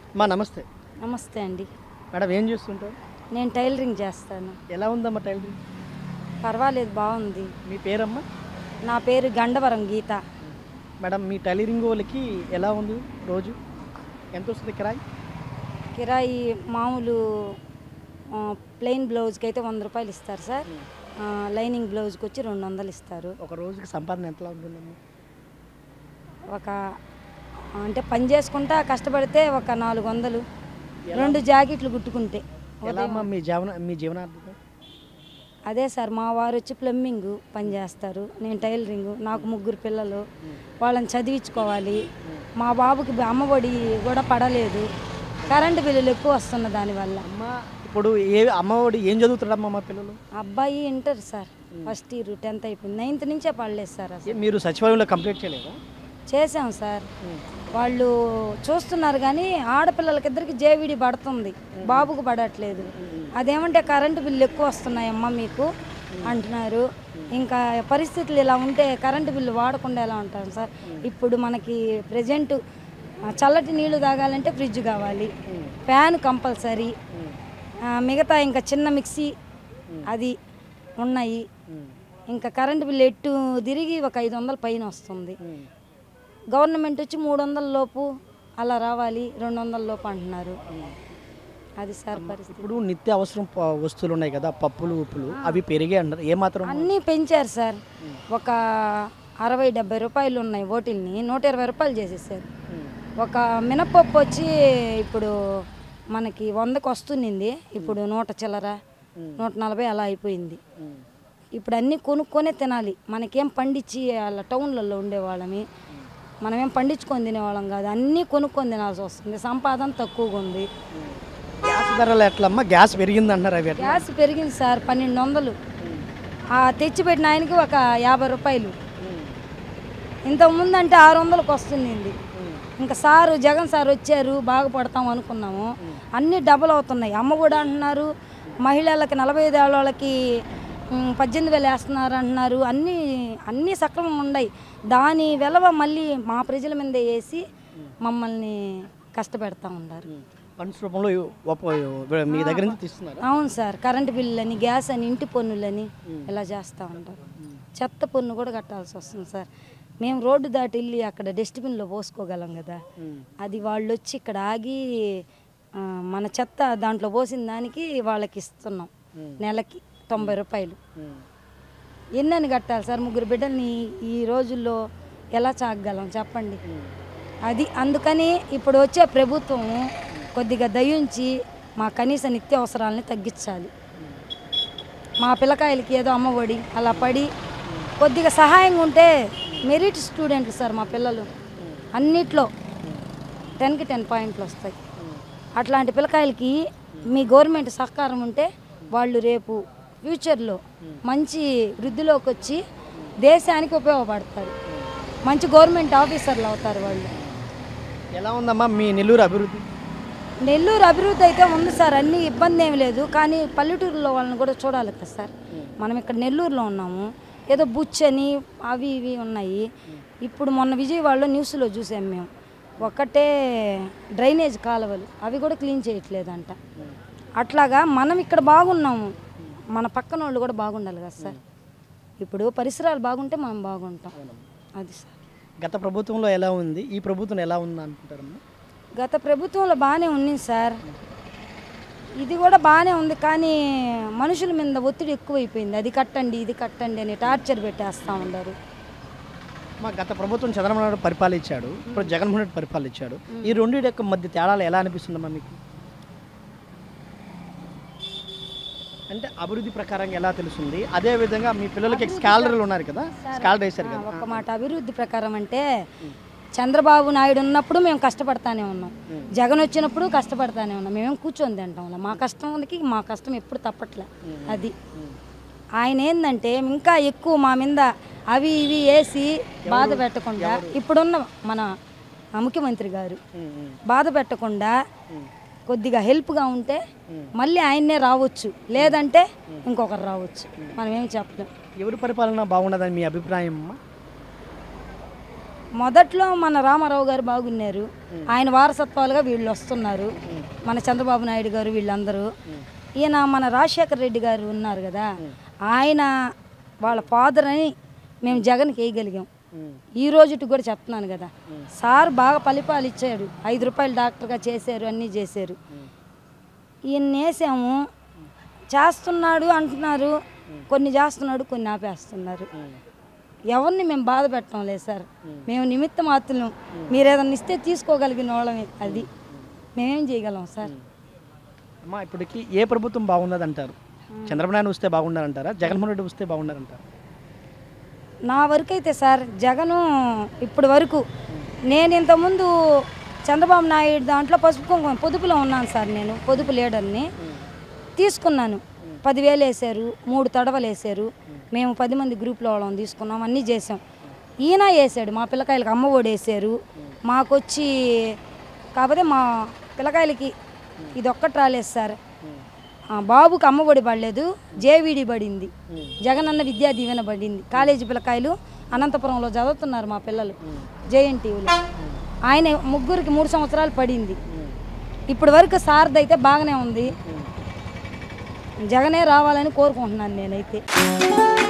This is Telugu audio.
మా నమస్తే నమస్తే అండి మేడం ఏం చేస్తుంటారు నేను టైలరింగ్ చేస్తాను ఎలా ఉందమ్మా టైలరింగ్ పర్వాలేదు బాగుంది మీ పేరమ్మా నా పేరు గండవరం గీత మేడం మీ టైలరింగ్ వాళ్ళకి ఎలా ఉంది రోజు ఎంత వస్తుంది కిరాయి కిరాయి మామూలు ఆ, ప్లెయిన్ బ్లౌజ్కి అయితే వంద రూపాయలు ఇస్తారు సార్ ఆ, లైనింగ్ బ్లౌజ్కి వచ్చి రెండు వందలు ఇస్తారు ఒక రోజుకి సంపాదన ఎంతలా ఉంటుందమ్మా ఒక అంటే పని చేసుకుంటా కష్టపడితే ఒక నాలుగు వందలు రెండు జాకెట్లు కుట్టుకుంటే ఎలా అమ్మా మీ జీవన మీ జీవనార్థం అదే సార్ మా వారు వచ్చి ప్లంబింగ్ పని చేస్తారు నేను టైలరింగ్ నాకు ముగ్గురు పిల్లలు వాళ్ళని చదివించుకోవాలి మా బాబుకి అమ్మఒడి కూడా పడలేదు కరెంటు బిల్లులు ఎక్కువ వస్తున్న దానివల్ల అమ్మ ఇప్పుడు ఏ అమ్మఒడి ఏం చదువుతాడమ్మా మా పిల్లలు అబ్బాయి inter sir first year tenth అయిపోయింది నైన్త్ నుంచే పడలేదు సార్ ఏ, అసలు మీరు సచివాలయంలో కంప్లీట్ చేయలేదా చేసాం సార్ వాళ్ళు చూస్తున్నారు కానీ ఆడపిల్లలకిద్దరికి జేవిడి పడుతుంది బాబుకు పడట్లేదు అదేమంటే కరెంటు బిల్లు ఎక్కువ వస్తున్నాయమ్మా మీకు అంటున్నారు ఇంకా పరిస్థితులు ఇలా ఉంటే కరెంటు బిల్లు వాడకుండా ఎలా ఉంటారు సార్ ఇప్పుడు మనకి ప్రజెంట్ చల్లటి నీళ్లు తాగాలంటే ఫ్రిడ్జ్ కావాలి ఫ్యాన్ కంపల్సరీ ఆ, మిగతా ఇంకా చిన్న మిక్సీ అది ఉన్నాయి ఇంకా కరెంటు బిల్లు ఎట్టు తిరిగి ఒక ఐదు వందల పైన వస్తుంది గవర్నమెంట్ వచ్చి మూడు వందల లోపు అలా రావాలి రెండు వందల లోపు అంటున్నారు అది సార్ పరిస్థితి ఇప్పుడు నిత్య అవసరం ప- వస్తువులు ఉన్నాయి కదా పప్పులు ఉప్పులు అవి పెరిగే అంటారు ఏమాత్రం అన్నీ పెంచారు సార్ ఒక అరవై డెబ్బై రూపాయలు ఉన్నాయి ఓటిల్ని నూట ఇరవై రూపాయలు చేసేసారు ఒక మినపప్పు వచ్చి ఇప్పుడు మనకి వందకు వస్తుంది ఇప్పుడు నూట చిల్లర నూట నలభై అలా అయిపోయింది ఇప్పుడు అన్నీ కొనుక్కొనే తినాలి మనకేం పండించి అలా టౌన్లలో ఉండేవాళ్ళమి మనమేం పండించుకొని తినేవాళ్ళం కాదు అన్నీ కొనుక్కొని తినాల్సి వస్తుంది సంపాదన తక్కువగా ఉంది గ్యాస్ ధరలు ఎట్లమ్మా గ్యాస్ పెరిగింది అంటారు అవి ఎట్లా గ్యాస్ పెరిగింది సార్ పన్నెండు వందలు ఆ తెచ్చిపెట్టిన ఆయనకి ఒక యాభై రూపాయలు ఇంతకుముందు అంటే ఆరు వందలకు వస్తుంది ఇంకా సారు జగన్ సార్ వచ్చారు బాగుపడతాం అనుకున్నాము అన్నీ డబుల్ అవుతున్నాయి అమ్మ కూడా అంటున్నారు మహిళలకి నలభై ఐదు ఏళ్ళ వాళ్ళకి ఉమ్, పద్దెనిమిది వేలు వేస్తున్నారు అంటున్నారు అన్నీ అన్నీ సక్రమంగా ఉన్నాయి దాని వెలవ మళ్ళీ మా ప్రజల మీద వేసి మమ్మల్ని కష్టపెడతా ఉన్నారు ఫండ్స్ రూపంలో ఒప్ప- మీ దగ్గర నుంచి తీస్తున్నారు అవును సార్ కరెంటు బిల్లులని గ్యాస్ అని ఇంటి పన్నులని ఇలా చేస్తూ ఉంటారు చెత్త పన్ను కూడా కట్టాల్సి వస్తుంది సార్ మేము రోడ్డు దాటి వెళ్ళి అక్కడ డస్ట్బిన్లో పోసుకోగలం కదా అది వాళ్ళు వచ్చి ఇక్కడ ఆగి ఆ, మన చెత్త దాంట్లో పోసిన దానికి వాళ్ళకి ఇస్తున్నాం నెలకి తొంభై రూపాయలు ఎన్నని కట్టాలి సార్ ముగ్గురు బిడ్డల్ని ఈ రోజుల్లో ఎలా చాగగలం చెప్పండి అది అందుకని ఇప్పుడు వచ్చే ప్రభుత్వం కొద్దిగా దయించి మా కనీస నిత్యావసరాలని తగ్గించాలి మా పిల్లకాయలకి ఏదో అమ్మఒడి అలా పడి కొద్దిగా సహాయంగా ఉంటే మెరిట్ స్టూడెంట్లు సార్ మా పిల్లలు అన్నిట్లో టెన్కి టెన్ పాయింట్లు వస్తాయి అట్లాంటి పిల్లకాయలకి మీ గవర్నమెంట్ సహకారం ఉంటే వాళ్ళు రేపు ఫ్యూచర్లో మంచి వృద్ధిలోకి వచ్చి దేశానికి ఉపయోగపడతారు మంచి గవర్నమెంట్ ఆఫీసర్లు అవుతారు వాళ్ళు ఎలా ఉందమ్మా మీ నెల్లూరు అభివృద్ధి నెల్లూరు అభివృద్ధి అయితే ఉంది సార్ అన్ని ఇబ్బంది ఏమి లేదు కానీ పల్లెటూరులో వాళ్ళని కూడా చూడాలి కదా సార్ మనం ఇక్కడ నెల్లూరులో ఉన్నాము ఏదో బుచ్చని అవి ఇవి ఉన్నాయి ఇప్పుడు మొన్న విజయవాడలో న్యూస్లో చూసాం మేము ఒకటే డ్రైనేజ్ కాలువలు అవి కూడా క్లీన్ చేయట్లేదంట అట్లాగా మనం ఇక్కడ బాగున్నాము మన పక్కన వాళ్ళు కూడా బాగుండాలి కదా సార్ ఇప్పుడు పరిసరాలు బాగుంటే మనం బాగుంటాం అది సార్ గత ప్రభుత్వంలో ఎలా ఉంది ఈ ప్రభుత్వం ఎలా ఉంది అనుకుంటారమ్మా గత ప్రభుత్వంలో బాగానే ఉంది సార్ ఇది కూడా బాగానే ఉంది కానీ మనుషుల మీద ఒత్తిడి ఎక్కువైపోయింది అది కట్టండి ఇది కట్టండి అని టార్చర్ పెట్టేస్తూ ఉన్నారు మా గత ప్రభుత్వం చంద్రబాబు నాయుడు పరిపాలించాడు ఇప్పుడు జగన్మోహన్ రెడ్డి పరిపాలించాడు ఈ రెండింటి యొక్క మధ్య తేడాలు ఎలా అనిపిస్తుందమ్మా మీకు అంటే అభివృద్ధి ప్రకారంగా ఎలా తెలుస్తుంది అదే విధంగా మీ పిల్లలకి స్కాలర్లు ఉన్నారు కదా స్కాలర్ వేశారు కదా ఒక్క మాట అభివృద్ధి ప్రకారం అంటే చంద్రబాబు నాయుడు ఉన్నప్పుడు మేము కష్టపడతానే ఉన్నాం జగన్ వచ్చినప్పుడు కష్టపడతానే ఉన్నాం మేమేం కూర్చొని తింటాం మా కష్టానికి మా కష్టం ఎప్పుడు తప్పట్లే అది ఆయన ఏంటంటే ఇంకా ఎక్కువ మా మీద అవి ఇవి వేసి బాధ పెట్టకుండా ఇప్పుడున్న మన ముఖ్యమంత్రి గారు బాధ పెట్టకుండా కొద్దిగా హెల్ప్గా ఉంటే మళ్ళీ ఆయన్నే రావచ్చు లేదంటే ఇంకొకరు రావచ్చు మనం ఏమి చెప్పలేం ఎవరి పరిపాలన బాగున్నదని మీ అభిప్రాయం అమ్మా మొదట్లో మన రామారావు గారు బాగున్నారు ఆయన వారసత్వాలుగా వీళ్ళు వస్తున్నారు మన చంద్రబాబు నాయుడు గారు వీళ్ళందరూ ఈయన మన రాజశేఖర రెడ్డి గారు ఉన్నారు కదా ఆయన వాళ్ళ ఫాదర్ అని మేము జగన్కి వేయగలిగాం ఈ రోజుకి కూడా చెప్తున్నాను కదా సార్ బాగా ఫలితాలు ఇచ్చాడు ఐదు రూపాయలు డాక్టర్గా చేశారు అన్నీ చేశారు ఈయన వేసాము చేస్తున్నాడు అంటున్నారు కొన్ని చేస్తున్నాడు కొన్ని ఆపేస్తున్నారు ఎవరిని మేము బాధ పెట్టడం లేదు సార్ మేము నిమిత్త మాత్రం మీరు ఏదన్నా ఇస్తే తీసుకోగలిగిన వాళ్ళమే అది మేమేం చేయగలం సార్ అమ్మా ఇప్పటికి ఏ ప్రభుత్వం బాగున్నది అంటారు చంద్రబాబు నాయుడు వస్తే బాగున్నారంటారా జగన్మోహన్ రెడ్డి వస్తే బాగున్నారంటారా నా వరకు అయితే సార్ జగను ఇప్పటి వరకు నేను ఇంతకుముందు చంద్రబాబు నాయుడు దాంట్లో పసుపు కుంకుమ పొదుపులో ఉన్నాను సార్ నేను పొదుపు లీడర్ని తీసుకున్నాను పదివేలు వేసారు మూడు తడవలు వేసారు మేము పది మంది గ్రూప్లో వాళ్ళం తీసుకున్నాం అన్నీ చేసాం ఈయన వేసాడు మా పిల్లకాయలకి అమ్మ ఒడి వేసారు మాకొచ్చి కాకపోతే మా పిల్లకాయలకి ఇది ఒక్కటి రాలేదు సార్ ఆ, బాబుకి అమ్మఒడి పడలేదు జేవిడి పడింది జగనన్న విద్యా దీవెన పడింది కాలేజీ పిల్లకాయలు అనంతపురంలో చదువుతున్నారు మా పిల్లలు జేఎన్టీయూలో ఆయన ముగ్గురికి మూడు సంవత్సరాలు పడింది ఇప్పటి వరకు సార్ది అయితే బాగానే ఉంది జగనే రావాలని కోరుకుంటున్నాను నేనైతే